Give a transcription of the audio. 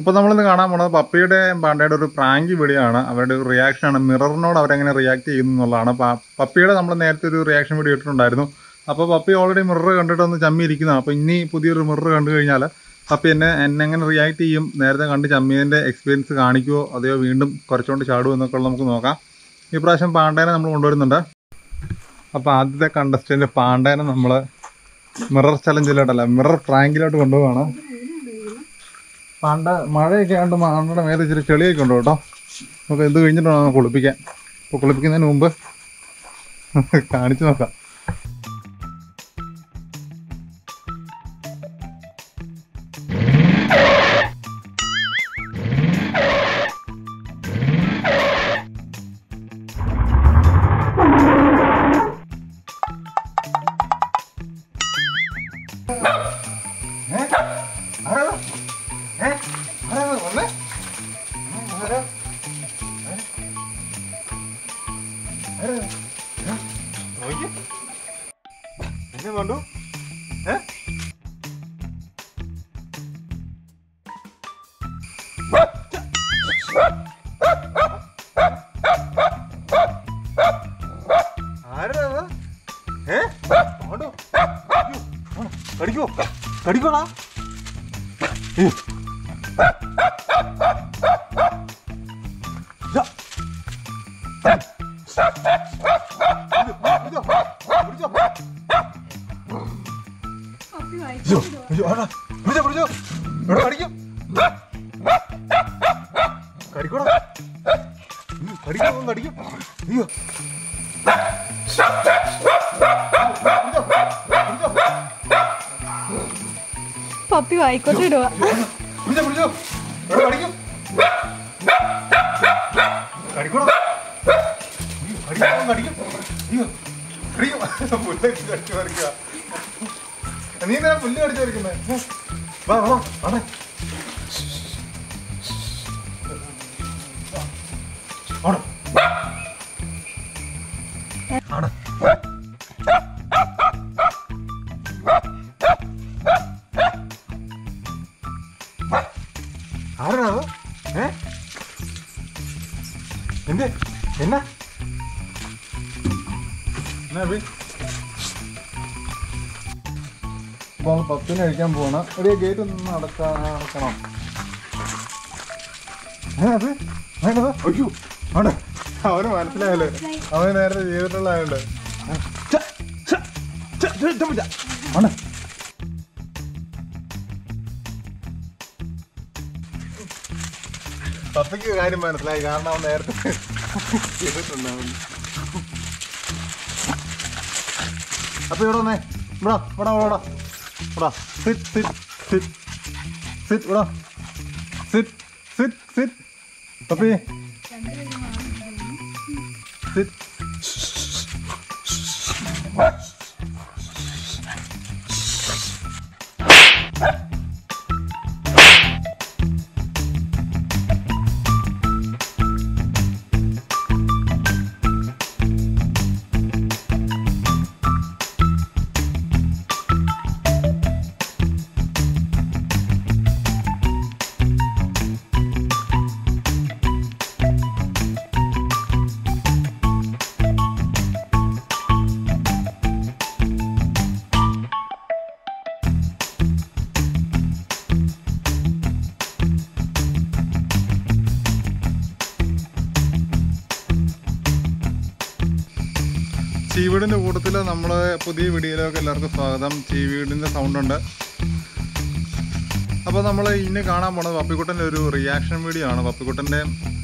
അപ്പോൾ നമ്മളിന്ന് കാണാൻ പോണത് പപ്പിയുടെ പാണ്ടയുടെ ഒരു പ്രാങ്ക് വീഡിയോ ആണ് അവരുടെ ഒരു റിയാക്ഷൻ ആണ് മിററിനോട് അവരെങ്ങനെ റിയാക്ട് ചെയ്യുന്നു എന്നുള്ളതാണ് അപ്പോൾ പപ്പിയുടെ നമ്മൾ നേരത്തെ ഒരു റിയാക്ഷൻ വീഡിയോ ഇട്ടിട്ടുണ്ടായിരുന്നു അപ്പോൾ പപ്പി ഓൾറെഡി മിറർ കണ്ടിട്ട് ഒന്ന് ചമ്മി ഇരിക്കുന്നതാണ് അപ്പോൾ ഇനി പുതിയൊരു മിറർ കണ്ടു കഴിഞ്ഞാൽ പപ്പി എന്നെ എന്നെ എങ്ങനെ റിയാക്ട് ചെയ്യും നേരത്തെ കണ്ട് ചമ്മിയതിൻ്റെ എക്സ്പീരിയൻസ് കാണിക്കുമോ അതെയോ വീണ്ടും കുറച്ചുകൊണ്ട് ചാടുമോ എന്നൊക്കെ ഉള്ളത് നമുക്ക് നോക്കാം ഈ പ്രാവശ്യം പാണ്ടേനെ നമ്മൾ കൊണ്ടുവരുന്നുണ്ട് അപ്പോൾ ആദ്യത്തെ കണ്ടസ്റ്റൻറ്റ് പാണ്ടേനെ നമ്മൾ മിറർ ചലഞ്ചിലോട്ടല്ല മിറർ പ്രാങ്കിലോട്ട് കൊണ്ടുപോവാണ് പണ്ട് മഴയൊക്കെ ആണ്ട് മാണ്ടയുടെ മേലെ ഇച്ചിരി ചെളിയൊക്കെ ഉണ്ട് കേട്ടോ നമുക്ക് എന്ത് കഴിഞ്ഞിട്ട് വേണം കുളിപ്പിക്കാൻ അപ്പോൾ കുളിപ്പിക്കുന്നതിന് മുമ്പ് കാണിച്ചു നോക്കാം എന്നെ കണ്ടു ഏ ആരാ അത്? ഏ? ആണ്ടോ? അയ്യോ, ആണോ? കടിക്കോ കടിക്കോടാ അയ്യോ. ഇതാ. പിടിച്ചോ, പിടിച്ചോ. അയ്യോ, അയ്യോ, ആടാ. പിടിച്ചോ, പിടിച്ചോ. എടാ, കടിക്കും. കടിക്കോടാ. അയ്യോ, കടിക്കും, കടിക്കും. അയ്യോ. പപ്പി വായിക്കോട്ട് ഇടുക പിടിച്ചോ, പിടിച്ചോ. എടാ, കടിക്കും. കടിക്കോടാ. അയ്യോ, കടിക്കും, കടിക്കും. അയ്യോ, കടിക്കും. പുല്ലൊക്കെ കടിച്ച് പറിക്കുവാ. നീ എന്തിനാ പുല്ല് കടിച്ചു പറിക്കുന്നേ വാ വാ വാടേ ആണോ ആണോ ആരാ അത് ഏ എന്ത് എന്നാ എന്നാ അഭി? അപ്പോൾ നമ്മൾ പത്തിന് കഴിക്കാൻ പോകണം ഒരു ഗേറ്റ് ഒന്ന് അടക്കാ അടക്കണം ഏ അത് വേണ്ടത് അയ്യോ ആണ് അവന് മനസ്സിലായല്ലേ അവന് നേരത്തെ ചെയ്തിട്ടുള്ള ആയതുകൊണ്ട് ആണ് പപ്പയ്ക്ക് കാര്യം മനസ്സിലായി കാരണം അവൻ നേരത്തെ ചെയ്തിട്ടുണ്ടാവും അപ്പൊ ഇവിടെ വന്നേ ഇവിടെ ഇവിടെ ഇവിടെ ഇവിടെ സിറ്റ് സിറ്റ് സിറ്റ് സിറ്റ് ഇവിടെ sit sit sit puppy sit ചീവീടിൻ്റെ കൂട്ടത്തിൽ നമ്മൾ പുതിയ വീഡിയോയിലൊക്കെ എല്ലാവർക്കും സ്വാഗതം ചീവീടിൻ്റെ സൗണ്ട് ഉണ്ട് അപ്പോൾ നമ്മൾ ഇന്ന് കാണാൻ പോണത് പപ്പിക്കുട്ടൻ്റെ ഒരു റിയാക്ഷൻ വീഡിയോ ആണ് പപ്പിക്കുട്ടൻ്റെ